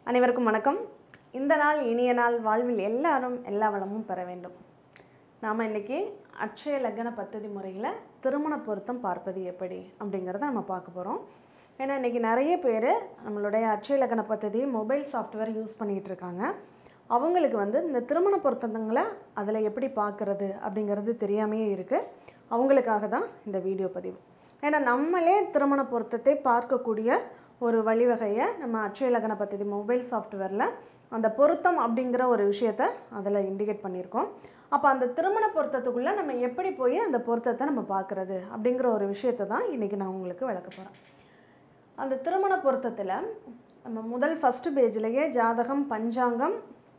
அனைவருக்கும் வணக்கம் இந்த நாள் இனிய நாள் வாழ்வில் எல்லாரும் எல்லா வளமும் பெற வேண்டும் நாம் இன்னைக்கு அட்சய லக்ன பத்ததி முறையில் திருமண பொருத்தம் பார்ப்பது எப்படி அப்படிங்கிறத நம்ம பார்க்க போகிறோம் ஏன்னா இன்றைக்கி நிறைய பேர் நம்மளுடைய அட்சய லக்ன பத்ததி மொபைல் சாஃப்ட்வேர் யூஸ் பண்ணிகிட்டு இருக்காங்க அவங்களுக்கு வந்து இந்த திருமண பொருத்தங்களை அதில் எப்படி பார்க்குறது அப்படிங்கிறது தெரியாமையே இருக்குது அவங்களுக்காக தான் இந்த வீடியோ பதிவு ஏன்னா நம்மளே திருமண பொருத்தத்தை பார்க்கக்கூடிய ஒரு வழிவகையை நம்ம அட்சய லக்ன பத்ததி மொபைல் சாஃப்ட்வேரில் அந்த பொருத்தம் அப்படிங்கிற ஒரு விஷயத்தை அதில் இண்டிகேட் பண்ணியிருக்கோம் அப்போ அந்த திருமண பொருத்தத்துக்குள்ளே நம்ம எப்படி போய் அந்த பொருத்தத்தை நம்ம பார்க்குறது அப்படிங்கிற ஒரு விஷயத்தை தான் இன்றைக்கி நான் உங்களுக்கு விளக்க போகிறேன் அந்த திருமண பொருத்தத்தில் நம்ம முதல் ஃபஸ்ட்டு பேஜ்லேயே ஜாதகம் பஞ்சாங்கம்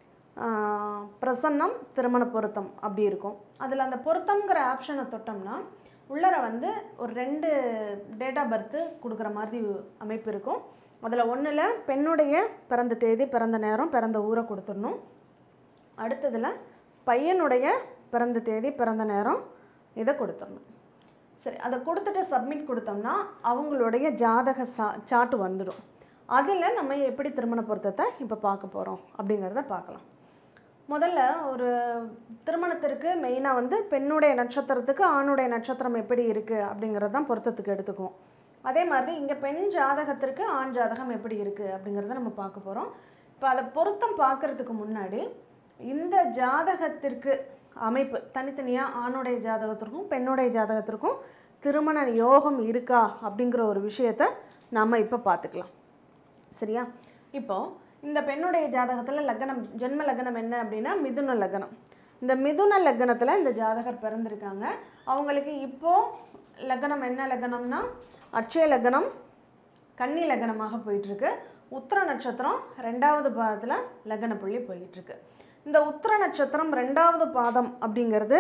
ஆஹ், பிரசன்னம் திருமண பொருத்தம் அப்படி இருக்கும் அதில் அந்த பொருத்தம்ங்கிற ஆப்ஷனை தொட்டோம்னா உள்ளர வந்து ஒரு ரெண்டு டேட் ஆஃப் பர்த்து கொடுக்குற மாதிரி அமைப்பு இருக்கும் அதில் ஒன்றில் பெண்ணுடைய பிறந்த தேதி பிறந்த நேரம் பிறந்த ஊரை கொடுத்துடணும் அடுத்ததில் பையனுடைய பிறந்த தேதி பிறந்த நேரம் இதை கொடுத்துடணும் சரி அதை கொடுத்துட்டு சப்மிட் கொடுத்தோம்னா அவங்களுடைய ஜாதக சா சாட்டு வந்துடும் அதில் நம்ம எப்படி திருமண பொருத்தத்தை இப்போ பார்க்க போகிறோம் அப்படிங்கிறத பார்க்கலாம் முதல்ல ஒரு திருமணத்திற்கு மெயினாக வந்து பெண்ணுடைய நட்சத்திரத்துக்கு ஆணுடைய நட்சத்திரம் எப்படி இருக்குது அப்படிங்கிறது தான் பொருத்தத்துக்கு எடுத்துக்குவோம் அதே மாதிரி இங்கே பெண் ஜாதகத்திற்கு ஆண் ஜாதகம் எப்படி இருக்குது அப்படிங்கிறத நம்ம பார்க்க போகிறோம் இப்போ அதை பொருத்தம் பார்க்குறதுக்கு முன்னாடி இந்த ஜாதகத்திற்கு அமைப்பு தனித்தனியாக ஆணுடைய ஜாதகத்திற்கும் பெண்ணுடைய ஜாதகத்திற்கும் திருமண யோகம் இருக்கா அப்படிங்கிற ஒரு விஷயத்தை நாம் இப்போ பார்த்துக்கலாம் சரியா இப்போ இந்த பெண்ணுடைய ஜாதகத்தில் லக்னம் ஜென்ம லக்னம் என்ன அப்படின்னா மிதுன லக்னம் இந்த மிதுன லக்னத்தில் இந்த ஜாதகர் பிறந்திருக்காங்க அவங்களுக்கு இப்போ லக்னம் என்ன லக்னம்னா அட்சய லக்னம் கன்னி லக்னமாக போயிட்டுருக்கு உத்திர நட்சத்திரம் ரெண்டாவது பாதத்தில் லக்ன புள்ளி போயிட்டுருக்கு இந்த உத்திர நட்சத்திரம் ரெண்டாவது பாதம் அப்படிங்கிறது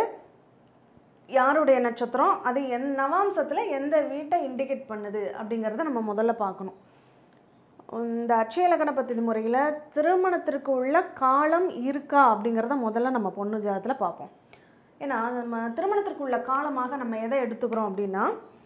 யாருடைய நட்சத்திரம் அது என் நவாம்சத்தில் எந்த வீட்டை இண்டிகேட் பண்ணுது அப்படிங்கிறத நம்ம முதல்ல பார்க்கணும் இந்த அட்சய லக்ன பத்தி முறையில் திருமணத்திற்கு உள்ள காலம் இருக்கா அப்படிங்கிறத முதல்ல நம்ம பொண்ணு ஜாதத்தில் பார்ப்போம் ஏன்னா நம்ம திருமணத்திற்கு உள்ள காலமாக நம்ம எதை எடுத்துக்கிறோம் அப்படின்னா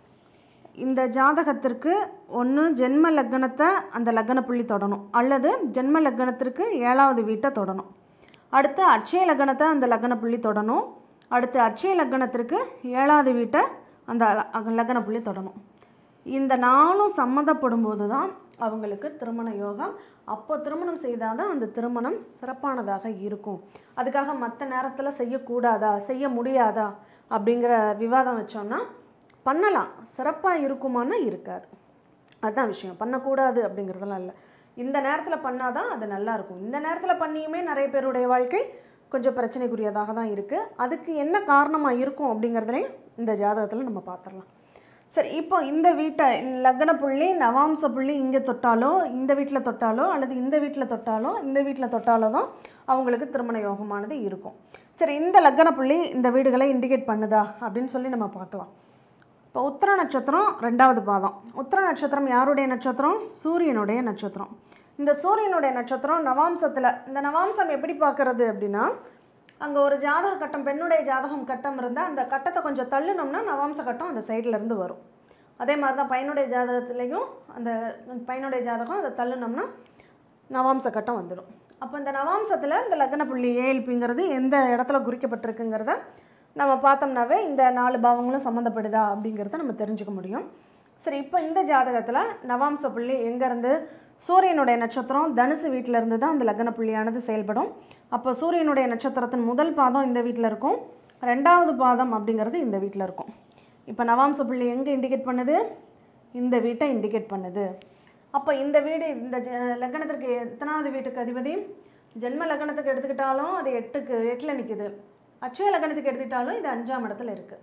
இந்த ஜாதகத்திற்கு ஒன்று ஜென்ம லக்னத்தை அந்த லக்ன புள்ளி தொடணும் அல்லது ஜென்ம லக்னத்திற்கு ஏழாவது வீட்டை தொடணும் அடுத்து அட்சய லக்னத்தை அந்த லக்ன புள்ளி தொடணும் அடுத்து அட்சய லக்னத்திற்கு ஏழாவது வீட்டை அந்த ல- லக்ன புள்ளி தொடணும் இந்த நாளும் சம்மந்தப்படும் போது தான் அவங்களுக்கு திருமண யோகம் அப்போ திருமணம் செய்தால் தான் அந்த திருமணம் சிறப்பானதாக இருக்கும் அதுக்காக மற்ற நேரத்தில் செய்யக்கூடாதா செய்ய முடியாதா அப்படிங்கிற விவாதம் வச்சோம்னா பண்ணலாம் சிறப்பாக இருக்குமானா இருக்காது அதுதான் விஷயம் பண்ணக்கூடாது அப்படிங்கிறதெல்லாம் இல்லை இந்த நேரத்தில் பண்ணாதான் அது நல்லா இருக்கும் இந்த நேரத்தில் பண்ணியுமே நிறைய பேருடைய வாழ்க்கை கொஞ்சம் பிரச்சனைக்குரியதாக தான் இருக்குது அதுக்கு என்ன காரணமாக இருக்கும் அப்படிங்கிறதுலையும் இந்த ஜாதகத்தில் நம்ம பார்த்துடலாம் சரி இப்போ இந்த வீட்டை லக்ன புள்ளி நவாம்ச புள்ளி இங்கே தொட்டாலோ இந்த வீட்டில் தொட்டாலோ அல்லது இந்த வீட்டில் தொட்டாலோ இந்த வீட்டில் தொட்டாலோ தான் அவங்களுக்கு திருமண யோகமானது இருக்கும் சரி இந்த லக்ன புள்ளி இந்த வீடுகளை இண்டிகேட் பண்ணுதா அப்படின்னு சொல்லி நம்ம பார்க்கலாம் இப்போ உத்திர நட்சத்திரம் ரெண்டாவது பாதம் உத்திர நட்சத்திரம் யாருடைய நட்சத்திரம் சூரியனுடைய நட்சத்திரம் இந்த சூரியனுடைய நட்சத்திரம் நவாம்சத்தில் இந்த நவாம்சம் எப்படி பார்க்கறது அப்படின்னா அங்கே ஒரு ஜாதக கட்டம் பெண்ணுடைய ஜாதகம் கட்டம் இருந்தால் அந்த கட்டத்தை கொஞ்சம் தள்ளுனோம்னா நவாம்ச கட்டம் அந்த சைடுல இருந்து வரும் அதே மாதிரி தான் பையனுடைய ஜாதகத்துலேயும் அந்த பையனுடைய ஜாதகம் அதை தள்ளுனோம்னா நவாம்ச கட்டம் வந்துடும் அப்போ இந்த நவாம்சத்தில் இந்த லக்ன புள்ளி ஏஎல்பிங்கிறது எந்த இடத்துல குறிக்கப்பட்டிருக்குங்கிறத நம்ம பார்த்தோம்னாவே இந்த நாலு பாவங்களும் சம்மந்தப்படுதா அப்படிங்கிறத நம்ம தெரிஞ்சுக்க முடியும் சரி இப்போ இந்த ஜாதகத்தில் நவாம்ச புள்ளி எங்கேருந்து சூரியனுடைய நட்சத்திரம் தனுசு வீட்டில் இருந்து தான் அந்த லக்ன புள்ளியானது செயல்படும் அப்போ சூரியனுடைய நட்சத்திரத்தின் முதல் பாதம் இந்த வீட்டில் இருக்கும் ரெண்டாவது பாதம் அப்படிங்கிறது இந்த வீட்டில் இருக்கும் இப்போ நவாம்ச புள்ளி எங்கே இண்டிகேட் பண்ணுது இந்த வீட்டை இண்டிகேட் பண்ணுது அப்போ இந்த வீடு இந்த ஜ- லக்னத்திற்கு எத்தனாவது வீட்டுக்கு அதிபதி ஜென்ம லக்னத்துக்கு எடுத்துக்கிட்டாலும் அது எட்டுக்கு எட்டில் நிற்குது அட்சய லக்னத்துக்கு எடுத்துக்கிட்டாலும் இது அஞ்சாம் இடத்துல இருக்குது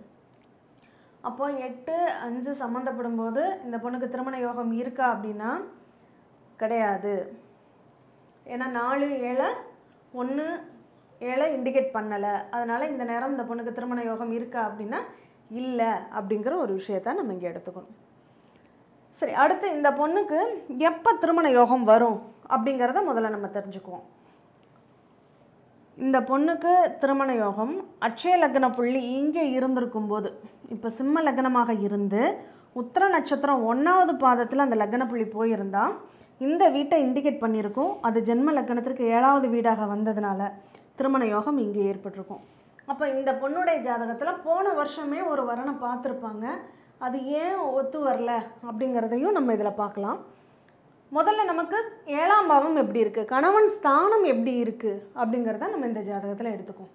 அப்போ எட்டு அஞ்சு சம்மந்தப்படும் போது இந்த பொண்ணுக்கு திருமண யோகம் இருக்கா அப்படின்னா கிடையாது ஏன்னா நாலு ஏழை ஒன்று ஏழை இண்டிகேட் பண்ணலை அதனால் இந்த நேரம் இந்த பொண்ணுக்கு திருமண யோகம் இருக்கா அப்படின்னா இல்லை அப்படிங்கிற ஒரு விஷயத்த நம்ம இங்கே எடுத்துக்கணும் சரி அடுத்து இந்த பொண்ணுக்கு எப்போ திருமண யோகம் வரும் அப்படிங்கிறத முதல்ல நம்ம தெரிஞ்சுக்குவோம் இந்த பொண்ணுக்கு திருமண யோகம் அட்சய லக்ன புள்ளி இங்கே இருந்திருக்கும் போது இப்போ சிம்ம லக்னமாக இருந்து உத்திர நட்சத்திரம் ஒன்றாவது பாதத்தில் அந்த லக்ன புள்ளி போயிருந்தா இந்த வீட்டை இண்டிகேட் பண்ணியிருக்கும் அது ஜென்ம லக்னத்திற்கு ஏழாவது வீடாக வந்ததுனால திருமண யோகம் இங்கே ஏற்பட்டிருக்கும் அப்போ இந்த பொண்ணுடைய ஜாதகத்தில் போன வருஷமே ஒரு வரனை பார்த்துருப்பாங்க அது ஏன் ஒத்து வரல அப்படிங்கிறதையும் நம்ம இதில் பார்க்கலாம் முதல்ல நமக்கு ஏழாம் பாவம் எப்படி இருக்குது கணவன் ஸ்தானம் எப்படி இருக்குது அப்படிங்கிறத நம்ம இந்த ஜாதகத்தில் எடுத்துக்குவோம்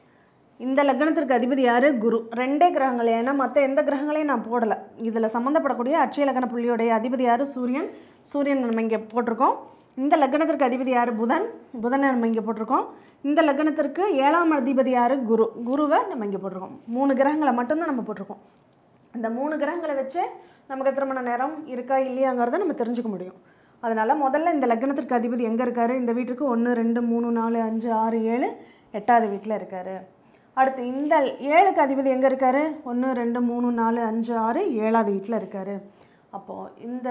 இந்த லக்னத்திற்கு அதிபதி யார் குரு ரெண்டே கிரகங்கள் ஏன்னா மற்ற எந்த கிரகங்களையும் நான் போடலை இதில் சம்மந்தப்படக்கூடிய அட்சய லக்ன புள்ளியோடைய அதிபதி யார் சூரியன் சூரியன் நம்ம இங்கே போட்டிருக்கோம் இந்த லக்னத்திற்கு அதிபதி யார் புதன் புதனை நம்ம இங்கே போட்டிருக்கோம் இந்த லக்னத்திற்கு ஏழாம் அதிபதி யார் குரு குருவை நம்ம இங்கே போட்டிருக்கோம் மூணு கிரகங்களை மட்டும்தான் நம்ம போட்டிருக்கோம் இந்த மூணு கிரகங்களை வச்சு நமக்கு திருமண நேரம் இருக்கா இல்லையாங்கிறத நம்ம தெரிஞ்சுக்க முடியும் அதனால் முதல்ல இந்த லக்னத்திற்கு அதிபதி எங்கே இருக்கார் இந்த வீட்டுக்கு ஒன்று ரெண்டு மூணு நாலு அஞ்சு ஆறு ஏழு எட்டாவது வீட்டில் இருக்கார் அடுத்து இந்த ஏழுக்கு அதிபதி எங்கே இருக்கார் ஒன்று ரெண்டு மூணு நாலு அஞ்சு ஆறு ஏழாவது வீட்டில் இருக்கார் அப்போது இந்த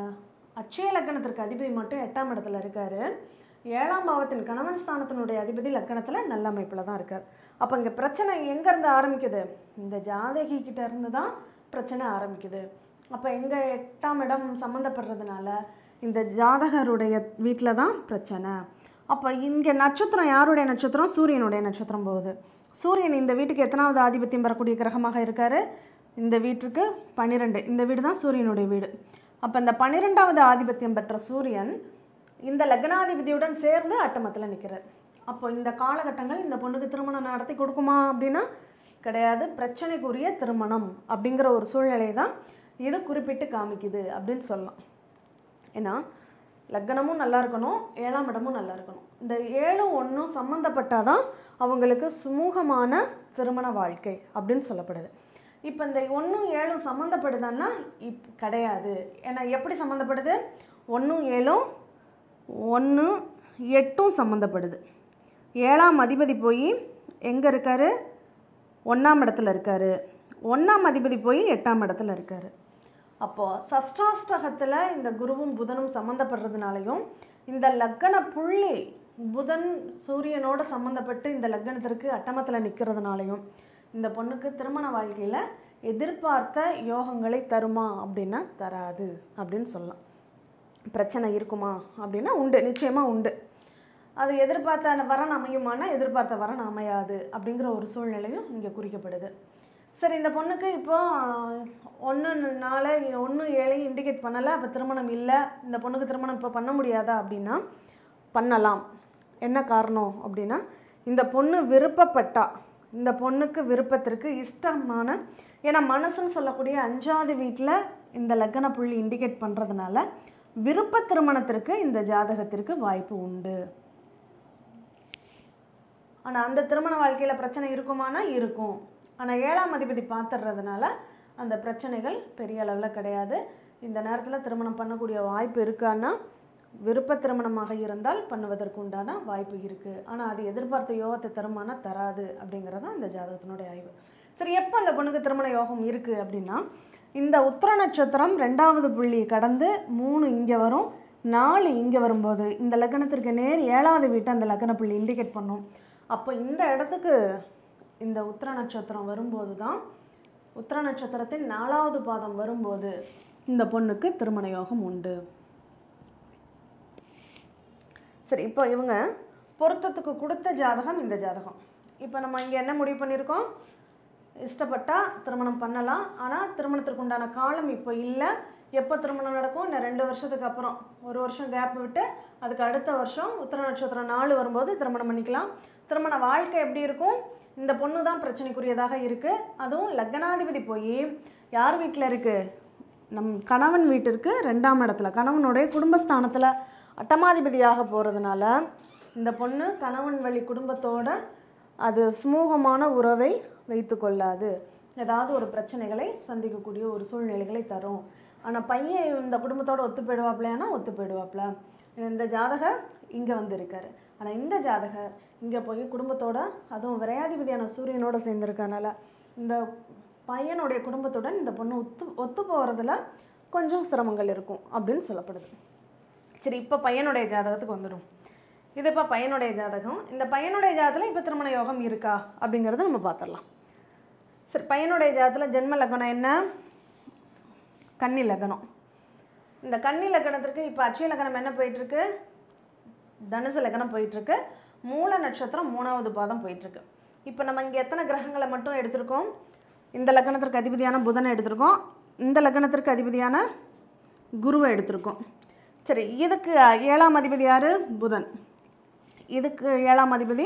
அட்சய லக்கணத்திற்கு அதிபதி மட்டும் எட்டாம் இடத்துல இருக்கார் ஏழாம் பாவத்தின் கணவன் ஸ்தானத்தினுடைய அதிபதி லக்கணத்தில் நல்ல அமைப்பில் தான் இருக்கார் அப்போ இங்கே பிரச்சனை எங்கேருந்து ஆரம்பிக்குது இந்த ஜாதகி கிட்ட இருந்து தான் பிரச்சனை ஆரம்பிக்குது அப்போ எங்கள் எட்டாம் இடம் சம்மந்தப்படுறதுனால இந்த ஜாதகருடைய வீட்டில் தான் பிரச்சனை அப்போ இங்கே நட்சத்திரம் யாருடைய நட்சத்திரம் சூரியனுடைய நட்சத்திரம் போகுது சூரியன் இந்த வீட்டுக்கு எத்தனாவது ஆதிபத்தியம் பெறக்கூடிய கிரகமாக இருக்கார் இந்த வீட்டுக்கு பன்னிரெண்டு இந்த வீடு தான் சூரியனுடைய வீடு அப்போ இந்த பன்னிரெண்டாவது ஆதிபத்தியம் பெற்ற சூரியன் இந்த லக்னாதிபதியுடன் சேர்ந்து அட்டமத்தில் நிற்கிறார் அப்போ இந்த காலகட்டங்கள் இந்த பொண்ணுக்கு திருமணம் நடத்தி கொடுக்குமா அப்படின்னா கிடையாது பிரச்சனைக்குரிய திருமணம் அப்படிங்கிற ஒரு சூழ்நிலையை தான் இது குறிப்பிட்டு காமிக்குது அப்படின்னு சொல்லலாம் ஏன்னா லக்னமும் நல்லா இருக்கணும் ஏழாம் இடமும் நல்லா இருக்கணும் இந்த ஏழும் ஒன்றும் சம்மந்தப்பட்டால் தான் அவங்களுக்கு சுமூகமான திருமண வாழ்க்கை அப்படின்னு சொல்லப்படுது இப்போ இந்த ஒன்றும் ஏழும் சம்மந்தப்படுதான்னா இப் கிடையாது ஏன்னா எப்படி சம்மந்தப்படுது ஒன்றும் ஏழும் ஒன்று எட்டும் சம்மந்தப்படுது ஏழாம் அதிபதி போய் எங்கே இருக்கார் ஒன்றாம் இடத்துல இருக்கார் ஒன்றாம் அதிபதி போய் எட்டாம் இடத்துல இருக்கார் அப்போது சஷ்டாஷ்டகத்தில் இந்த குருவும் புதனும் சம்மந்தப்படுறதுனாலையும் இந்த லக்கண புள்ளி புதன் சூரியனோட சம்மந்தப்பட்டு இந்த லக்கணத்திற்கு அட்டமத்தில் நிற்கிறதுனாலையும் இந்த பொண்ணுக்கு திருமண வாழ்க்கையில் எதிர்பார்த்த யோகங்களை தருமா அப்படின்னா தராது அப்படின்னு சொல்லலாம் பிரச்சனை இருக்குமா அப்படின்னா உண்டு நிச்சயமாக உண்டு அது எதிர்பார்த்த வரன் அமையுமானா எதிர்பார்த்த வரன் அமையாது அப்படிங்கிற ஒரு சூழ்நிலையும் இங்கே குறிக்கப்படுது சரி இந்த பொண்ணுக்கு இப்போ ஒன்று நாலு ஒன்று ஏழையும் இண்டிகேட் பண்ணலை அப்போ திருமணம் இல்லை இந்த பொண்ணுக்கு திருமணம் இப்போ பண்ண முடியாதா அப்படின்னா பண்ணலாம் என்ன காரணம் அப்படின்னா இந்த பொண்ணு விருப்பப்பட்டா இந்த பொண்ணுக்கு விருப்பத்திற்கு இஷ்டமான ஏன்னா மனசுன்னு சொல்லக்கூடிய அஞ்சாவது வீட்டில் இந்த லக்ன புள்ளி இண்டிகேட் பண்ணுறதுனால விருப்ப திருமணத்திற்கு இந்த ஜாதகத்திற்கு வாய்ப்பு உண்டு ஆனால் அந்த திருமண வாழ்க்கையில் பிரச்சனை இருக்குமானா இருக்கும் ஆனால் ஏழாம் அதிபதி பார்த்துடுறதுனால அந்த பிரச்சனைகள் பெரிய அளவில் கிடையாது இந்த நேரத்தில் திருமணம் பண்ணக்கூடிய வாய்ப்பு இருக்கான்னா விருப்ப திருமணமாக இருந்தால் பண்ணுவதற்கு உண்டான வாய்ப்பு இருக்குது ஆனால் அது எதிர்பார்த்த யோகத்தை தருமானா தராது அப்படிங்கிறது தான் இந்த ஜாதகத்தினுடைய ஆய்வு சரி எப்போ அந்த பொண்ணுக்கு திருமண யோகம் இருக்குது அப்படின்னா இந்த உத்திர நட்சத்திரம் ரெண்டாவது புள்ளி கடந்து மூணு இங்கே வரும் நாலு இங்கே வரும்போது இந்த லக்னத்திற்கு நேர் ஏழாவது வீட்டை அந்த லக்ன புள்ளி இண்டிகேட் பண்ணும் அப்போ இந்த இடத்துக்கு இந்த உத்திர நட்சத்திரம் வரும்போது தான் உத்திர நட்சத்திரத்தின் நாலாவது பாதம் வரும்போது இந்த பொண்ணுக்கு திருமண யோகம் உண்டு சரி இப்போ இவங்க பொருத்தத்துக்கு கொடுத்த ஜாதகம் இந்த ஜாதகம் இப்போ நம்ம இங்கே என்ன முடிவு பண்ணியிருக்கோம் இஷ்டப்பட்டா திருமணம் பண்ணலாம் ஆனால் திருமணத்திற்கு உண்டான காலம் இப்போ இல்லை எப்போ திருமணம் நடக்கும் இன்னும் ரெண்டு வருஷத்துக்கு அப்புறம் ஒரு வருஷம் கேப் விட்டு அதுக்கு அடுத்த வருஷம் உத்திர நட்சத்திரம் நாலு வரும்போது திருமணம் பண்ணிக்கலாம் திருமண வாழ்க்கை எப்படி இருக்கும் இந்த பொண்ணு தான் பிரச்சனைக்குரியதாக இருக்குது அதுவும் லக்னாதிபதி போய் யார் வீட்டில் இருக்குது நம் கணவன் வீட்டிற்கு ரெண்டாம் இடத்துல கணவனுடைய குடும்பஸ்தானத்தில் அட்டமாதிபதியாக போகிறதுனால இந்த பொண்ணு கணவன் வழி குடும்பத்தோட அது சுமூகமான உறவை வைத்து கொள்ளாது ஏதாவது ஒரு பிரச்சனைகளை சந்திக்கக்கூடிய ஒரு சூழ்நிலைகளை தரும் ஆனால் பையன் இந்த குடும்பத்தோட ஒத்து போயிடுவாப்லையானா ஒத்து போயிடுவாப்ல இந்த ஜாதகர் இங்கே வந்து இருக்காரு ஆனால் இந்த ஜாதகர் இங்கே போய் குடும்பத்தோட அதுவும் விரையாதிபதியான சூரியனோட சேர்ந்துருக்கனால இந்த பையனுடைய குடும்பத்துடன் இந்த பொண்ணு ஒத்து ஒத்து போகிறதுல கொஞ்சம் சிரமங்கள் இருக்கும் அப்படின்னு சொல்லப்படுது சரி இப்போ பையனுடைய ஜாதகத்துக்கு வந்துடும் இது இப்போ பையனுடைய ஜாதகம் இந்த பையனுடைய ஜாதகத்தில் இப்போ திருமண யோகம் இருக்கா அப்படிங்கிறத நம்ம பார்த்துடலாம் சரி பையனுடைய ஜாதகத்தில் ஜென்ம லக்னம் என்ன கன்னி லக்னம் இந்த கன்னி லக்னத்திற்கு இப்போ அட்சய லக்னம் என்ன போயிட்டுருக்கு தனுசு லக்னம் போயிட்டுருக்கு மூல நட்சத்திரம் மூணாவது பாதம் போயிட்டுருக்கு இப்போ நம்ம இங்கே எத்தனை கிரகங்களை மட்டும் எடுத்திருக்கோம் இந்த லக்னத்திற்கு அதிபதியான புதனை எடுத்திருக்கோம் இந்த லக்னத்திற்கு அதிபதியான குருவை எடுத்திருக்கோம் சரி இதுக்கு ஏழாம் அதிபதி யார் புதன் இதுக்கு ஏழாம் அதிபதி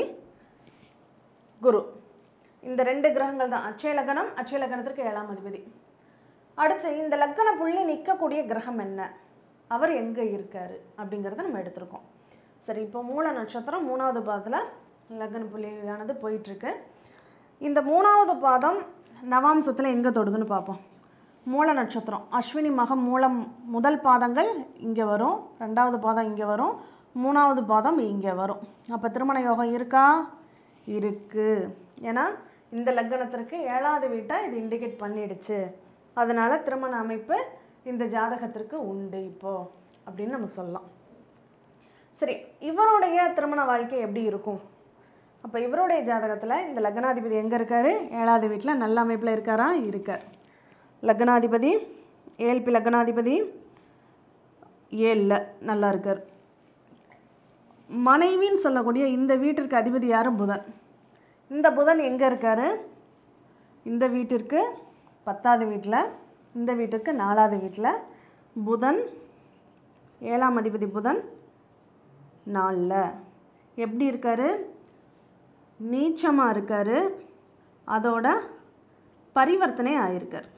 குரு இந்த ரெண்டு கிரகங்கள் தான் அட்சய லக்னம் அட்சய லக்னத்திற்கு ஏழாம் அதிபதி அடுத்து இந்த லக்கண புள்ளி நிற்கக்கூடிய கிரகம் என்ன அவர் எங்கே இருக்கார் அப்படிங்கிறத நம்ம எடுத்திருக்கோம் சரி இப்போ மூல நட்சத்திரம் மூணாவது பாதத்தில் லக்ன புள்ளியானது போயிட்டுருக்கு இந்த மூணாவது பாதம் நவாம்சத்தில் எங்கே தொடுதுன்னு பார்ப்போம் மூல நட்சத்திரம் அஸ்வினி மகம் மூலம் முதல் பாதங்கள் இங்கே வரும் ரெண்டாவது பாதம் இங்கே வரும் மூணாவது பாதம் இங்கே வரும் அப்போ திருமண யோகம் இருக்கா இருக்குது ஏன்னா இந்த லக்னத்திற்கு ஏழாவது வீட்டை இது இண்டிகேட் பண்ணிடுச்சு அதனால் திருமண அமைப்பு இந்த ஜாதகத்திற்கு உண்டு இப்போது அப்படின்னு நம்ம சொல்லலாம் சரி இவருடைய திருமண வாழ்க்கை எப்படி இருக்கும் அப்போ இவருடைய ஜாதகத்தில் இந்த லக்னாதிபதி எங்கே இருக்கார் ஏழாவது வீட்டில் நல்ல அமைப்பில் இருக்காரா இருக்கார் லக்னாதிபதி ஏழ்பி லக்னாதிபதி ஏழில் நல்லா இருக்கார் மனைவின்னு சொல்லக்கூடிய இந்த வீட்டிற்கு அதிபதி யார் புதன் இந்த புதன் எங்கே இருக்கார் இந்த வீட்டிற்கு பத்தாவது வீட்டில் இந்த வீட்டிற்கு நாலாவது வீட்டில் புதன் ஏழாம் அதிபதி புதன் நாலில் எப்படி இருக்கார் நீச்சமாக இருக்கார் அதோட பரிவர்த்தனை ஆயிருக்கார்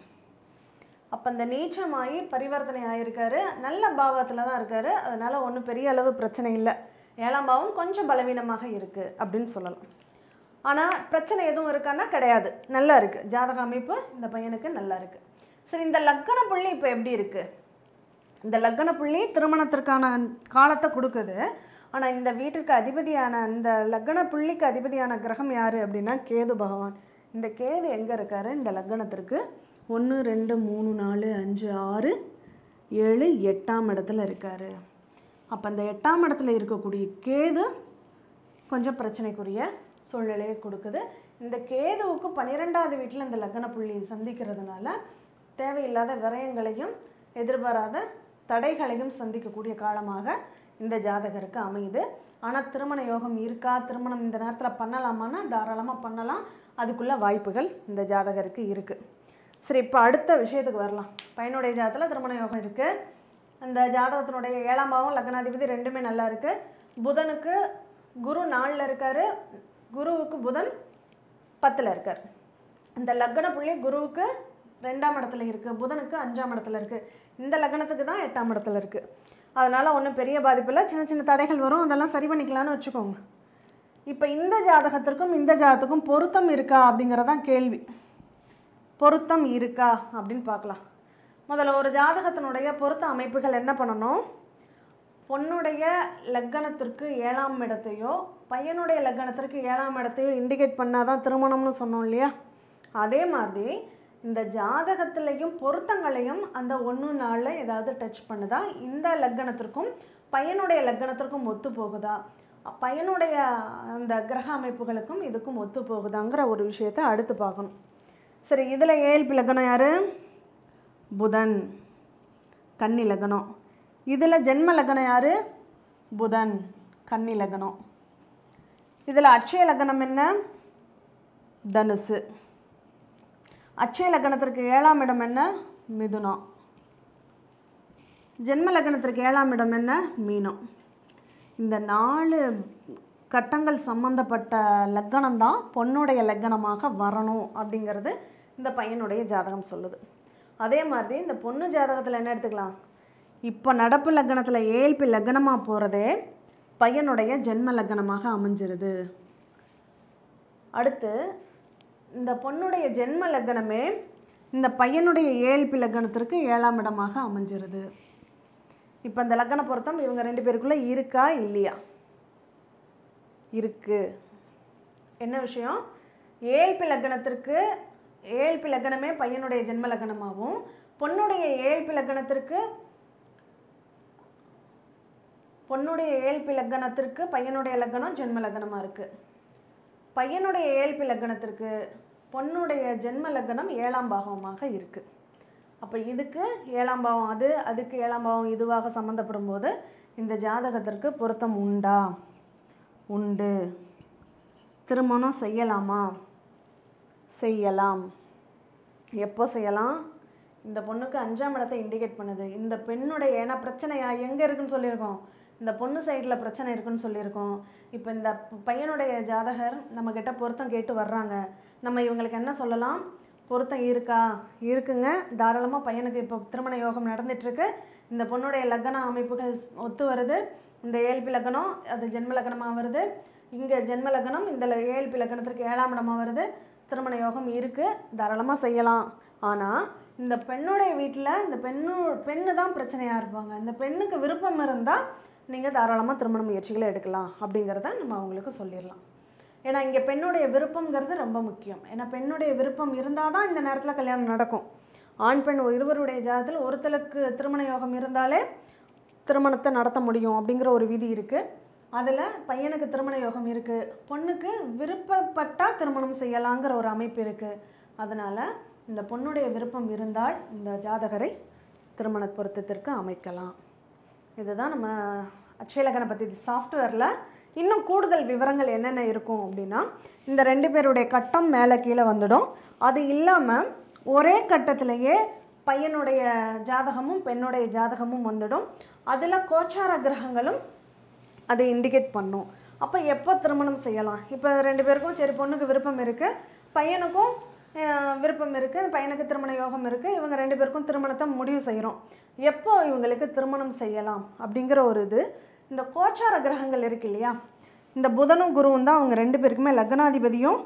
அப்போ இந்த நீச்சமாகி பரிவர்த்தனை ஆயிருக்காரு நல்ல பாவத்தில் தான் இருக்கார் அதனால் ஒன்றும் பெரிய அளவு பிரச்சனை இல்லை ஏழாம் பாவம் கொஞ்சம் பலவீனமாக இருக்குது அப்படின்னு சொல்லலாம் ஆனால் பிரச்சனை எதுவும் இருக்கான்னா கிடையாது நல்லா இருக்குது ஜாதக அமைப்பு இந்த பையனுக்கு நல்லா இருக்குது சரி இந்த லக்கண புள்ளி இப்போ எப்படி இருக்குது இந்த லக்கண புள்ளி திருமணத்திற்கான காலத்தை கொடுக்குது ஆனால் இந்த வீட்டிற்கு அதிபதியான இந்த லக்ன புள்ளிக்கு அதிபதியான கிரகம் யார் அப்படின்னா கேது பகவான் இந்த கேது எங்கே இருக்காரு இந்த லக்னத்திற்கு ஒன்று ரெண்டு மூணு நாலு அஞ்சு ஆறு ஏழு எட்டாம் இடத்துல இருக்கார் அப்போ அந்த எட்டாம் இடத்துல இருக்கக்கூடிய கேது கொஞ்சம் பிரச்சனைக்குரிய சூழ்நிலையை கொடுக்குது இந்த கேதுவுக்கு பன்னிரெண்டாவது வீட்டில் இந்த லக்ன புள்ளி சந்திக்கிறதுனால தேவையில்லாத விரயங்களையும் எதிர்பாராத தடைகளையும் சந்திக்கக்கூடிய காலமாக இந்த ஜாதகருக்கு அமையுது ஆனால் திருமண யோகம் இருக்கா திருமணம் இந்த நேரத்தில் பண்ணலாமான்னா தாராளமாக பண்ணலாம் அதுக்குள்ள வாய்ப்புகள் இந்த ஜாதகருக்கு இருக்குது சரி இப்போ அடுத்த விஷயத்துக்கு வரலாம் பையனுடைய ஜாதகத்தில் திருமண யோகம் இருக்குது அந்த ஜாதகத்தினுடைய ஏழாம் பாவம் லக்னாதிபதி ரெண்டுமே நல்லா இருக்குது புதனுக்கு குரு நாலில் இருக்கார் குருவுக்கு புதன் பத்தில் இருக்கார் இந்த லக்ன புள்ளி குருவுக்கு ரெண்டாம் இடத்துல இருக்குது புதனுக்கு அஞ்சாம் இடத்துல இருக்குது இந்த லக்னத்துக்கு தான் எட்டாம் இடத்துல இருக்குது அதனால் ஒன்றும் பெரிய பாதிப்பு இல்லை சின்ன சின்ன தடைகள் வரும் அதெல்லாம் சரி பண்ணிக்கலாம்னு வச்சுக்கோங்க இப்போ இந்த ஜாதகத்திற்கும் இந்த ஜாதகத்துக்கும் பொருத்தம் இருக்கா அப்படிங்கிறதான் கேள்வி பொருத்தம் இருக்கா அப்படின்னு பார்க்கலாம் முதல்ல ஒரு ஜாதகத்தினுடைய பொருத்த அமைப்புகள் என்ன பண்ணணும் பொண்ணுடைய லக்கணத்திற்கு ஏழாம் இடத்தையோ பையனுடைய லக்கணத்திற்கு ஏழாம் இடத்தையோ இண்டிகேட் பண்ணாதான் திருமணம்னு சொன்னோம் இல்லையா அதே மாதிரி இந்த ஜாதகத்திலையும் பொருத்தங்களையும் அந்த ஒன்று நாளில் ஏதாவது டச் பண்ணுதா இந்த லக்கணத்திற்கும் பையனுடைய லக்கணத்திற்கும் ஒத்து போகுதா பையனுடைய அந்த கிரக அமைப்புகளுக்கும் இதுக்கும் ஒத்து போகுதாங்கிற ஒரு விஷயத்தை அடுத்து பார்க்கணும் சரி இதில் ஏழ்பி லக்னம் யார் புதன் கன்னி லக்னம் இதில் ஜென்ம லக்னம் யார் புதன் கன்னி லக்னம் இதில் அட்சய லக்னம் என்ன தனுசு அட்சய லக்னத்திற்கு ஏழாம் இடம் என்ன மிதுனம் ஜென்ம லக்னத்திற்கு ஏழாம் இடம் என்ன மீனம் இந்த நாலு கட்டங்கள் சம்பந்தப்பட்ட லக்கணம் தான் பொண்ணுடைய லக்கணமாக வரணும் அப்படிங்கிறது இந்த பையனுடைய ஜாதகம் சொல்லுது அதே மாதிரி இந்த பொண்ணு ஜாதகத்தில் என்ன எடுத்துக்கலாம் இப்போ நடப்பு லக்னத்தில் ஏழ்பி லக்னமாக போகிறதே பையனுடைய ஜென்ம லக்னமாக அமைஞ்சிருது அடுத்து இந்த பொண்ணுடைய ஜென்ம லக்னமே இந்த பையனுடைய ஏழ்பி லக்னத்திற்கு ஏழாம் இடமாக அமைஞ்சிருது இப்போ இந்த லக்ன பொருத்தம் இவங்க ரெண்டு பேருக்குள்ளே இருக்கா இல்லையா இருக்கு என்ன விஷயம் ஏழ்பி லக்னத்திற்கு ஏழ்பி லக்னமே பையனுடைய ஜென்ம லக்னமாகவும் பொண்ணுடைய ஏழ்பி லக்னத்திற்கு பொண்ணுடைய ஏழ்பி லக்னத்திற்கு பையனுடைய லக்னம் ஜென்ம லக்னமாக இருக்குது பையனுடைய ஏழ்பி லக்னத்திற்கு பொண்ணுடைய ஜென்ம லக்னம் ஏழாம் பாகமாக இருக்குது அப்போ இதுக்கு ஏழாம் பாவம் அது அதுக்கு ஏழாம் பாவம் இதுவாக சம்மந்தப்படும் போது இந்த ஜாதகத்திற்கு பொருத்தம் உண்டா உண்டு திருமணம் செய்யலாமா செய்யலாம் எப்போ செய்யலாம் இந்த பொண்ணுக்கு அஞ்சாம் இடத்தை இண்டிகேட் பண்ணுது இந்த பெண்ணுடைய ஏன்னா பிரச்சனையா எங்கே இருக்குன்னு சொல்லியிருக்கோம் இந்த பொண்ணு சைடில் பிரச்சனை இருக்குன்னு சொல்லியிருக்கோம் இப்போ இந்த ப- பையனுடைய ஜாதகர் நம்மக்கிட்ட பொருத்தம் கேட்டு வர்றாங்க நம்ம இவங்களுக்கு என்ன சொல்லலாம் பொருத்தம் இருக்கா இருக்குங்க தாராளமாக பையனுக்கு இப்போ திருமண யோகம் நடந்துட்டுருக்கு இந்த பொண்ணுடைய லக்ன அமைப்புகள் ஒத்து வருது இந்த ஏழ்பி லக்னம் அது ஜென்ம லக்னமாக வருது இங்கே ஜென்ம லக்னம் இந்த ல- ஏழ்பி லக்னத்திற்கு ஏழாம் இடமாக வருது திருமண யோகம் இருக்குது தாராளமாக செய்யலாம் ஆனால் இந்த பெண்ணுடைய வீட்டில் இந்த பெண்ணு பெண்ணு தான் பிரச்சனையாக இருப்பாங்க இந்த பெண்ணுக்கு விருப்பம் இருந்தால் நீங்கள் தாராளமாக திருமண முயற்சிகளை எடுக்கலாம் அப்படிங்கிறத நம்ம அவங்களுக்கு சொல்லிடலாம் ஏன்னா இங்கே பெண்ணுடைய விருப்பங்கிறது ரொம்ப முக்கியம் ஏன்னா பெண்ணுடைய விருப்பம் இருந்தால் தான் இந்த நேரத்தில் கல்யாணம் நடக்கும் ஆண் பெண் இருவருடைய ஜாதத்தில் ஒருத்தருக்கு திருமண யோகம் இருந்தாலே திருமணத்தை நடத்த முடியும் அப்படிங்கிற ஒரு விதி இருக்குது அதில் பையனுக்கு திருமண யோகம் இருக்குது பொண்ணுக்கு விருப்பப்பட்டால் திருமணம் செய்யலாங்கிற ஒரு அமைப்பு இருக்குது அதனால் இந்த பொண்ணுடைய விருப்பம் இருந்தால் இந்த ஜாதகரை திருமண பொருத்தத்திற்கு அமைக்கலாம் இதுதான் நம்ம அக்ஷயலகனை பற்றி சாஃப்ட்வேரில் இன்னும் கூடுதல் விவரங்கள் என்னென்ன இருக்கும் அப்படின்னா இந்த ரெண்டு பேருடைய கட்டம் மேலே கீழே வந்துடும் அது இல்லாமல் ஒரே கட்டத்திலேயே பையனுடைய ஜாதகமும் பெண்ணுடைய ஜாதகமும் வந்துடும் அதில் கோச்சார கிரகங்களும் அதை இண்டிகேட் பண்ணும் அப்போ எப்போ திருமணம் செய்யலாம் இப்போ ரெண்டு பேருக்கும் சரி பொண்ணுக்கு விருப்பம் இருக்குது பையனுக்கும் அஹ், விருப்பம் இருக்குது பையனுக்கு திருமண யோகம் இருக்குது இவங்க ரெண்டு பேருக்கும் திருமணத்தை முடிவு செய்கிறோம் எப்போ இவங்களுக்கு திருமணம் செய்யலாம் அப்படிங்கிற ஒரு இது இந்த கோச்சார கிரகங்கள் இருக்கு இல்லையா இந்த புதனும் குருவும் தான் அவங்க ரெண்டு பேருக்குமே லக்னாதிபதியும்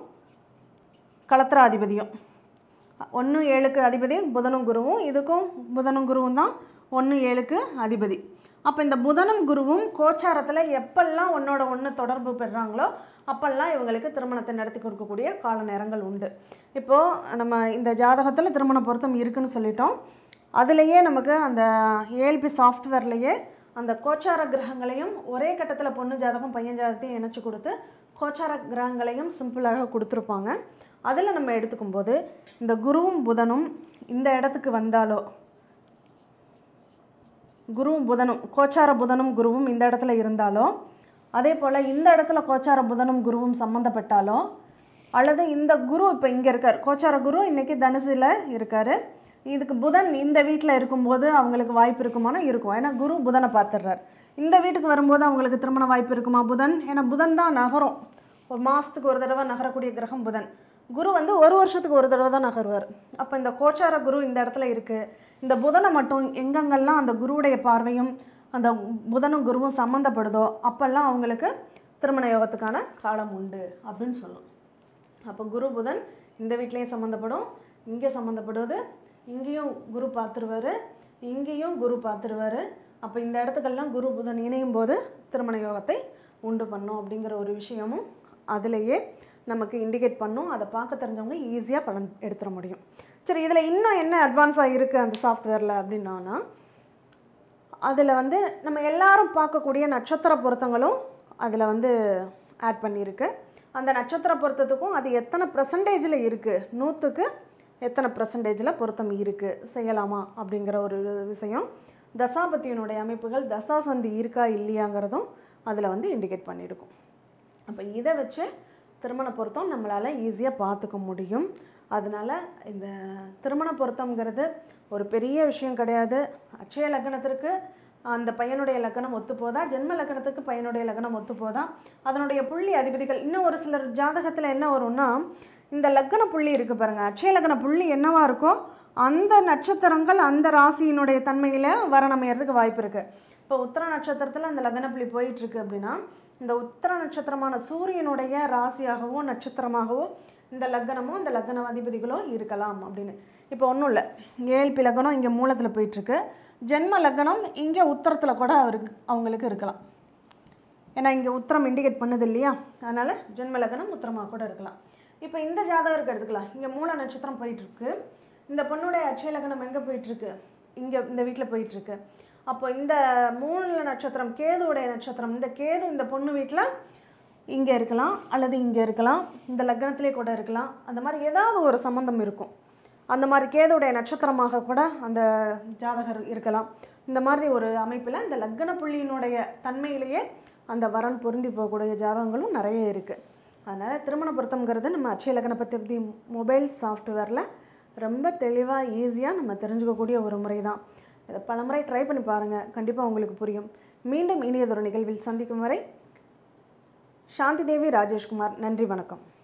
களத்திராதிபதியும் ஒன்று ஏழுக்கு அதிபதி புதனும் குருவும் இதுக்கும் புதனும் குருவும் தான் ஒன்று ஏழுக்கு அதிபதி அப்போ இந்த புதனும் குருவும் கோச்சாரத்தில் எப்பெல்லாம் ஒன்னோட ஒன்று தொடர்பு பெறுறாங்களோ அப்பெல்லாம் இவங்களுக்கு திருமணத்தை நடத்தி கொடுக்கக்கூடிய கால நேரங்கள் உண்டு இப்போது நம்ம இந்த ஜாதகத்தில் திருமண பொருத்தம் இருக்குன்னு சொல்லிட்டோம் அதுலேயே நமக்கு அந்த ஏஎல்பி சாஃப்ட்வேர்லேயே அந்த கோச்சார கிரகங்களையும் ஒரே கட்டத்தில் பொண்ணு ஜாதகம் பையன் ஜாதகத்தையும் இணைச்சு கொடுத்து கோச்சார கிரகங்களையும் சிம்பிளாக கொடுத்துருப்பாங்க அதில் நம்ம எடுத்துக்கும்போது இந்த குருவும் புதனும் இந்த இடத்துக்கு வந்தாலோ குருவும் புதனும் கோச்சார புதனும் குருவும் இந்த இடத்துல இருந்தாலோ அதே போல் இந்த இடத்துல கோச்சார புதனும் குருவும் சம்மந்தப்பட்டாலோ அல்லது இந்த குரு இப்போ இங்கே இருக்கார் கோச்சார குரு இன்றைக்கி தனுசில் இருக்கார் இதுக்கு புதன் இந்த வீட்டில் இருக்கும்போது அவங்களுக்கு வாய்ப்பு இருக்குமானா இருக்கும் ஏன்னா குரு புதனை பார்த்துடுறார் இந்த வீட்டுக்கு வரும்போது அவங்களுக்கு திருமண வாய்ப்பு இருக்குமா புதன் ஏன்னா புதன் தான் நகரும் ஒரு மாதத்துக்கு ஒரு தடவை நகரக்கூடிய கிரகம் புதன் குரு வந்து ஒரு வருஷத்துக்கு ஒரு தடவை தான் நகருவார் அப்போ இந்த கோச்சார குரு இந்த இடத்துல இருக்குது இந்த புதனை மட்டும் எங்கெங்கெல்லாம் அந்த குருவுடைய பார்வையும் அந்த புதனும் குருவும் சம்மந்தப்படுதோ அப்போல்லாம் அவங்களுக்கு திருமண யோகத்துக்கான காலம் உண்டு அப்படின்னு சொல்லலாம் அப்போ குரு புதன் இந்த வீட்லேயும் சம்மந்தப்படும் இங்கே சம்மந்தப்படுவது இங்கேயும் குரு பார்த்துருவாரு இங்கேயும் குரு பார்த்துருவாரு அப்போ இந்த இடத்துக்கெல்லாம் குரு புதன் இணையும் போது திருமண யோகத்தை உண்டு பண்ணும் அப்படிங்கிற ஒரு விஷயமும் அதிலேயே நமக்கு இண்டிகேட் பண்ணும் அதை பார்க்க தெரிஞ்சவங்க ஈஸியாக பலன் எடுத்துட முடியும் சரி இதில் இன்னும் என்ன அட்வான்ஸாக இருக்குது அந்த சாஃப்ட்வேரில் அப்படின்னா அதில் வந்து நம்ம எல்லாரும் பார்க்கக்கூடிய நட்சத்திர பொருத்தங்களும் அதில் வந்து ஆட் பண்ணியிருக்கு அந்த நட்சத்திர பொருத்தத்துக்கும் அது எத்தனை பர்சன்டேஜில் இருக்குது நூற்றுக்கு எத்தனை பர்சன்டேஜில் பொருத்தம் இருக்குது செய்யலாமா அப்படிங்கிற ஒரு விஷயம் தசாபத்தியினுடைய அமைப்புகள் தசாசந்தி இருக்கா இல்லையாங்கிறதும் அதில் வந்து இண்டிகேட் பண்ணியிருக்கும் அப்போ இதை வச்சு திருமண பொருத்தம் நம்மளால் ஈஸியாக பார்த்துக்க முடியும் அதனால் இந்த திருமண பொருத்தம்ங்கிறது ஒரு பெரிய விஷயம் கிடையாது அட்சய லக்னத்திற்கு அந்த பையனுடைய லக்னம் ஒத்து போதா ஜென்ம லக்னத்துக்கு பையனுடைய லக்னம் ஒத்து போதா அதனுடைய புள்ளி அதிபதிகள் இன்னும் ஒரு சிலர் ஜாதகத்தில் என்ன வரும்னா இந்த லக்ன புள்ளி இருக்குது பாருங்கள் அட்சய லக்ன புள்ளி என்னவா இருக்கோ அந்த நட்சத்திரங்கள் அந்த ராசியினுடைய தன்மையில் வரணமையறதுக்கு வாய்ப்பு இருக்குது இப்போ உத்தர நட்சத்திரத்தில் அந்த லக்ன புள்ளி போயிட்டுருக்கு அப்படின்னா இந்த உத்தர நட்சத்திரமான சூரியனுடைய ராசியாகவோ நட்சத்திரமாகவோ இந்த லக்னமோ இந்த லக்ன அதிபதிகளோ இருக்கலாம் அப்படின்னு இப்போ ஒன்றும் இல்லை ஏழ்பி லக்னம் இங்கே மூலத்தில் போயிட்டுருக்கு ஜென்ம லக்னம் இங்கே உத்தரத்தில் கூட அவருக்கு அவங்களுக்கு இருக்கலாம் ஏன்னா இங்கே உத்தரம் இண்டிகேட் பண்ணுது இல்லையா அதனால் ஜென்ம லக்னம் உத்தரமாக கூட இருக்கலாம் இப்போ இந்த ஜாதகருக்கு எடுத்துக்கலாம் இங்கே மூல நட்சத்திரம் போயிட்டுருக்கு இந்த பொண்ணுடைய அட்சய லக்னம் எங்கே போயிட்டுருக்கு இங்கே இந்த வீட்டில் போயிட்டுருக்கு அப்போ இந்த மூல நட்சத்திரம் கேதுவுடைய நட்சத்திரம் இந்த கேது இந்த பொண்ணு வீட்டில் இங்கே இருக்கலாம் அல்லது இங்கே இருக்கலாம் இந்த லக்னத்திலே கூட இருக்கலாம் அந்த மாதிரி ஏதாவது ஒரு சம்மந்தம் இருக்கும் அந்த மாதிரி கேதுடைய நட்சத்திரமாக கூட அந்த ஜாதகர் இருக்கலாம் இந்த மாதிரி ஒரு அமைப்பில் இந்த லக்ன புள்ளியினுடைய தன்மையிலேயே அந்த வரன் பொருந்தி போகக்கூடிய ஜாதகங்களும் நிறைய இருக்குது அதனால் திருமண பொருத்தம்ங்கிறது நம்ம அட்சய லக்ன பற்றி மொபைல் சாஃப்ட்வேரில் ரொம்ப தெளிவாக ஈஸியாக நம்ம தெரிஞ்சுக்கக்கூடிய ஒரு முறை தான் இதை பலமுறை ட்ரை பண்ணி பாருங்கள் கண்டிப்பாக உங்களுக்கு புரியும் மீண்டும் இனியதொரு நிகழ்வில் சந்திக்கும் வரை சாந்தி தேவி ராஜேஷ்குமார் நன்றி வணக்கம்